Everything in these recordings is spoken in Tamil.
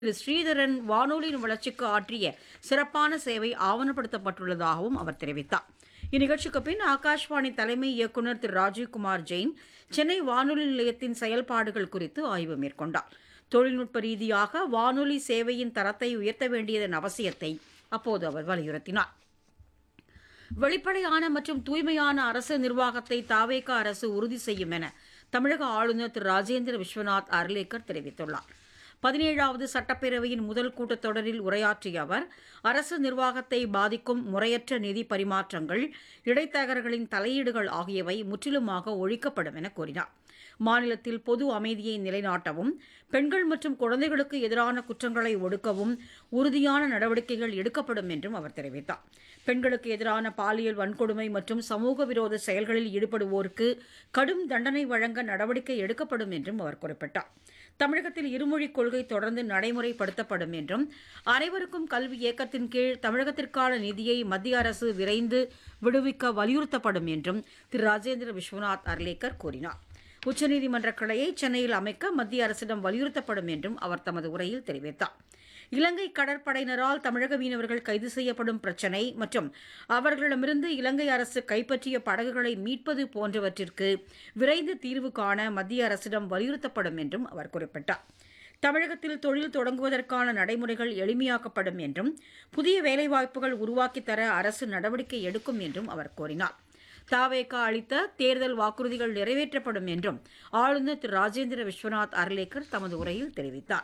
திரு ஸ்ரீதரன் வானொலியின் வளர்ச்சிக்கு ஆற்றிய சிறப்பான சேவை ஆவணப்படுத்தப்பட்டுள்ளதாகவும் அவர் தெரிவித்தார் இந்நிகழ்ச்சிக்கு பின் ஆகாஷ்வாணி தலைமை இயக்குநர் திரு ராஜீவ்குமார் ஜெயின் சென்னை வானொலி நிலையத்தின் செயல்பாடுகள் குறித்து ஆய்வு மேற்கொண்டார் தொழில்நுட்ப ரீதியாக வானொலி சேவையின் தரத்தை உயர்த்த வேண்டியதன் அவசியத்தை அப்போது அவர் வலியுறுத்தினார் வெளிப்படையான மற்றும் தூய்மையான அரசு நிர்வாகத்தை தாவேக அரசு உறுதி செய்யும் என தமிழக ஆளுநர் திரு ராஜேந்திர விஸ்வநாத் அர்லேக்கர் தெரிவித்துள்ளார் பதினேழாவது சட்டப்பேரவையின் முதல் கூட்டத்தொடரில் உரையாற்றிய அவர் அரசு நிர்வாகத்தை பாதிக்கும் முறையற்ற நிதி பரிமாற்றங்கள் இடைத்தரகர்களின் தலையீடுகள் ஆகியவை முற்றிலுமாக ஒழிக்கப்படும் என கூறினார் மாநிலத்தில் பொது அமைதியை நிலைநாட்டவும் பெண்கள் மற்றும் குழந்தைகளுக்கு எதிரான குற்றங்களை ஒடுக்கவும் உறுதியான நடவடிக்கைகள் எடுக்கப்படும் என்றும் அவர் தெரிவித்தார் பெண்களுக்கு எதிரான பாலியல் வன்கொடுமை மற்றும் சமூக விரோத செயல்களில் ஈடுபடுவோருக்கு கடும் தண்டனை வழங்க நடவடிக்கை எடுக்கப்படும் என்றும் அவர் குறிப்பிட்டார் தமிழகத்தில் இருமொழிக் கொள்கை தொடர்ந்து நடைமுறைப்படுத்தப்படும் என்றும் அனைவருக்கும் கல்வி இயக்கத்தின் கீழ் தமிழகத்திற்கான நிதியை மத்திய அரசு விரைந்து விடுவிக்க வலியுறுத்தப்படும் என்றும் திரு ராஜேந்திர விஸ்வநாத் அர்லேக்கர் கூறினார் உச்சநீதிமன்ற கிளையை சென்னையில் அமைக்க மத்திய அரசிடம் வலியுறுத்தப்படும் என்றும் அவர் தமது உரையில் தெரிவித்தார் இலங்கை கடற்படையினரால் தமிழக மீனவர்கள் கைது செய்யப்படும் பிரச்சினை மற்றும் அவர்களிடமிருந்து இலங்கை அரசு கைப்பற்றிய படகுகளை மீட்பது போன்றவற்றிற்கு விரைந்து தீர்வு காண மத்திய அரசிடம் வலியுறுத்தப்படும் என்றும் அவர் குறிப்பிட்டார் தமிழகத்தில் தொழில் தொடங்குவதற்கான நடைமுறைகள் எளிமையாக்கப்படும் என்றும் புதிய வேலைவாய்ப்புகள் உருவாக்கித் தர அரசு நடவடிக்கை எடுக்கும் என்றும் அவர் கூறினார் தாவேகா அளித்த தேர்தல் வாக்குறுதிகள் நிறைவேற்றப்படும் என்றும் ஆளுநர் திரு ராஜேந்திர விஸ்வநாத் அர்லேக்கர் தமது உரையில் தெரிவித்தார்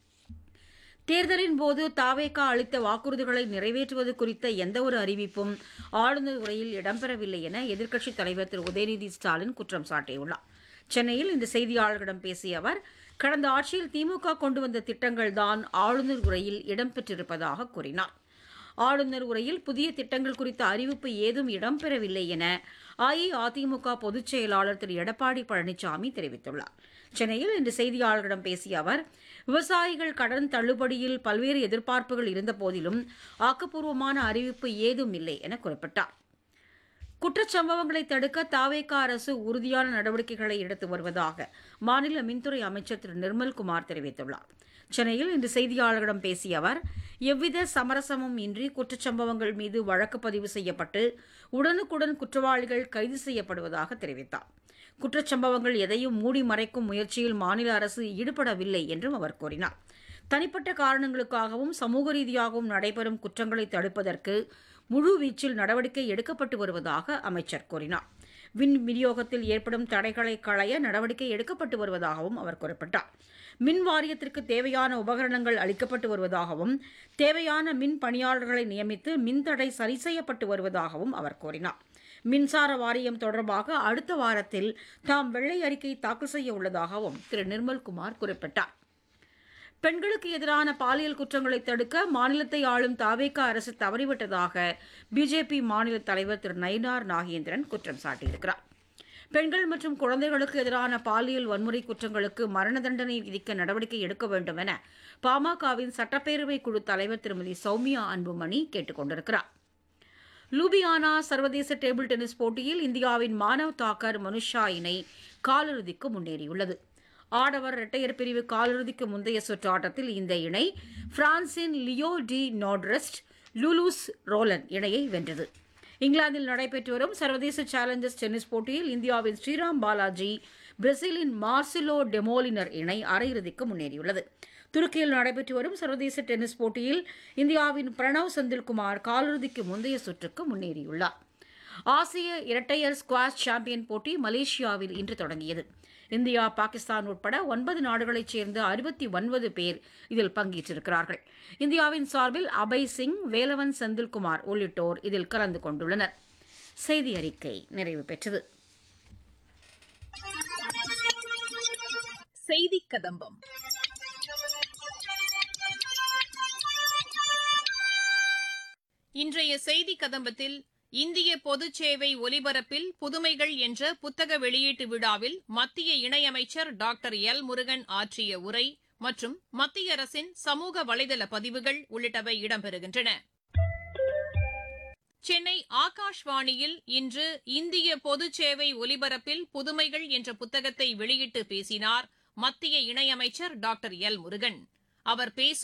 தேர்தலின் போது தாவேகா அளித்த வாக்குறுதிகளை நிறைவேற்றுவது குறித்த எந்தவொரு அறிவிப்பும் ஆளுநர் உரையில் இடம்பெறவில்லை என எதிர்க்கட்சித் தலைவர் திரு உதயநிதி ஸ்டாலின் குற்றம் சாட்டியுள்ளார் சென்னையில் இந்த செய்தியாளர்களிடம் பேசிய அவர் கடந்த ஆட்சியில் திமுக கொண்டு வந்த திட்டங்கள்தான் ஆளுநர் உரையில் இடம்பெற்றிருப்பதாக கூறினார் ஆளுநர் உரையில் புதிய திட்டங்கள் குறித்த அறிவிப்பு ஏதும் இடம்பெறவில்லை என அஇஅதிமுக பொதுச் செயலாளர் திரு எடப்பாடி பழனிசாமி தெரிவித்துள்ளார் சென்னையில் இன்று செய்தியாளர்களிடம் பேசிய அவர் விவசாயிகள் கடன் தள்ளுபடியில் பல்வேறு எதிர்பார்ப்புகள் இருந்தபோதிலும் ஆக்கப்பூர்வமான அறிவிப்பு ஏதும் இல்லை என குறிப்பிட்டார் குற்றச்சம்பவங்களை தடுக்க தாவேகா அரசு உறுதியான நடவடிக்கைகளை எடுத்து வருவதாக மாநில மின்துறை அமைச்சர் திரு நிர்மல்குமார் தெரிவித்துள்ளார் சென்னையில் இன்று செய்தியாளர்களிடம் பேசிய அவர் எவ்வித சமரசமும் இன்றி குற்றச்சம்பவங்கள் மீது வழக்கு பதிவு செய்யப்பட்டு உடனுக்குடன் குற்றவாளிகள் கைது செய்யப்படுவதாக தெரிவித்தார் குற்றச்சம்பவங்கள் எதையும் மூடி மறைக்கும் முயற்சியில் மாநில அரசு ஈடுபடவில்லை என்றும் அவர் கூறினார் தனிப்பட்ட காரணங்களுக்காகவும் சமூக ரீதியாகவும் நடைபெறும் குற்றங்களை தடுப்பதற்கு முழு வீச்சில் நடவடிக்கை எடுக்கப்பட்டு வருவதாக அமைச்சர் கூறினார் மின் விநியோகத்தில் ஏற்படும் தடைகளை களைய நடவடிக்கை எடுக்கப்பட்டு வருவதாகவும் அவர் குறிப்பிட்டார் மின் வாரியத்திற்கு தேவையான உபகரணங்கள் அளிக்கப்பட்டு வருவதாகவும் தேவையான மின் பணியாளர்களை நியமித்து மின்தடை சரி செய்யப்பட்டு வருவதாகவும் அவர் கூறினார் மின்சார வாரியம் தொடர்பாக அடுத்த வாரத்தில் தாம் வெள்ளை அறிக்கை தாக்கல் செய்ய உள்ளதாகவும் திரு நிர்மல்குமார் குறிப்பிட்டார் பெண்களுக்கு எதிரான பாலியல் குற்றங்களை தடுக்க மாநிலத்தை ஆளும் தாவேகா அரசு தவறிவிட்டதாக பிஜேபி மாநில தலைவர் திரு நயினார் நாகேந்திரன் குற்றம் சாட்டியிருக்கிறார் பெண்கள் மற்றும் குழந்தைகளுக்கு எதிரான பாலியல் வன்முறை குற்றங்களுக்கு மரண தண்டனை விதிக்க நடவடிக்கை எடுக்க வேண்டும் என பாமகவின் சட்டப்பேரவை குழு தலைவர் திருமதி சௌமியா அன்புமணி கேட்டுக் கொண்டிருக்கிறார் லூபியானா சர்வதேச டேபிள் டென்னிஸ் போட்டியில் இந்தியாவின் மானவ் தாக்கர் மனுஷா இணை காலிறுதிக்கு முன்னேறியுள்ளது ஆடவர் இரட்டையர் பிரிவு காலிறுதிக்கு முந்தைய சுற்று ஆட்டத்தில் இந்த இணை பிரான்சின் லியோ டி நோட்ரெஸ்ட் லுலூஸ் ரோலன் இணையை வென்றது இங்கிலாந்தில் நடைபெற்று வரும் சர்வதேச சேலஞ்சர்ஸ் டென்னிஸ் போட்டியில் இந்தியாவின் ஸ்ரீராம் பாலாஜி பிரேசிலின் மார்சிலோ டெமோலினர் இணை அரையிறுதிக்கு முன்னேறியுள்ளது துருக்கியில் நடைபெற்று வரும் சர்வதேச டென்னிஸ் போட்டியில் இந்தியாவின் பிரணவ் செந்தில்குமார் காலிறுதிக்கு முந்தைய சுற்றுக்கு முன்னேறியுள்ளார் ஆசிய இரட்டையர் ஸ்குவாஷ் சாம்பியன் போட்டி மலேசியாவில் இன்று தொடங்கியது இந்தியா பாகிஸ்தான் உட்பட ஒன்பது நாடுகளைச் சேர்ந்த அறுபத்தி ஒன்பது பேர் இதில் பங்கேற்றிருக்கிறார்கள் இந்தியாவின் சார்பில் அபய் சிங் வேலவன் செந்தில்குமார் உள்ளிட்டோர் இதில் கலந்து கொண்டுள்ளனர் செய்தி அறிக்கை நிறைவு பெற்றது செய்தி கதம்பம் இன்றைய செய்தி கதம்பத்தில் இந்திய பொதுச் சேவை ஒலிபரப்பில் புதுமைகள் என்ற புத்தக வெளியீட்டு விழாவில் மத்திய இணையமைச்சர் டாக்டர் எல் முருகன் ஆற்றிய உரை மற்றும் மத்திய அரசின் சமூக வலைதள பதிவுகள் உள்ளிட்டவை இடம்பெறுகின்றன சென்னை ஆகாஷ்வாணியில் இன்று இந்திய பொதுச் சேவை ஒலிபரப்பில் புதுமைகள் என்ற புத்தகத்தை வெளியிட்டு பேசினார் மத்திய இணையமைச்சர் டாக்டர் எல் முருகன் அவர் பேசும்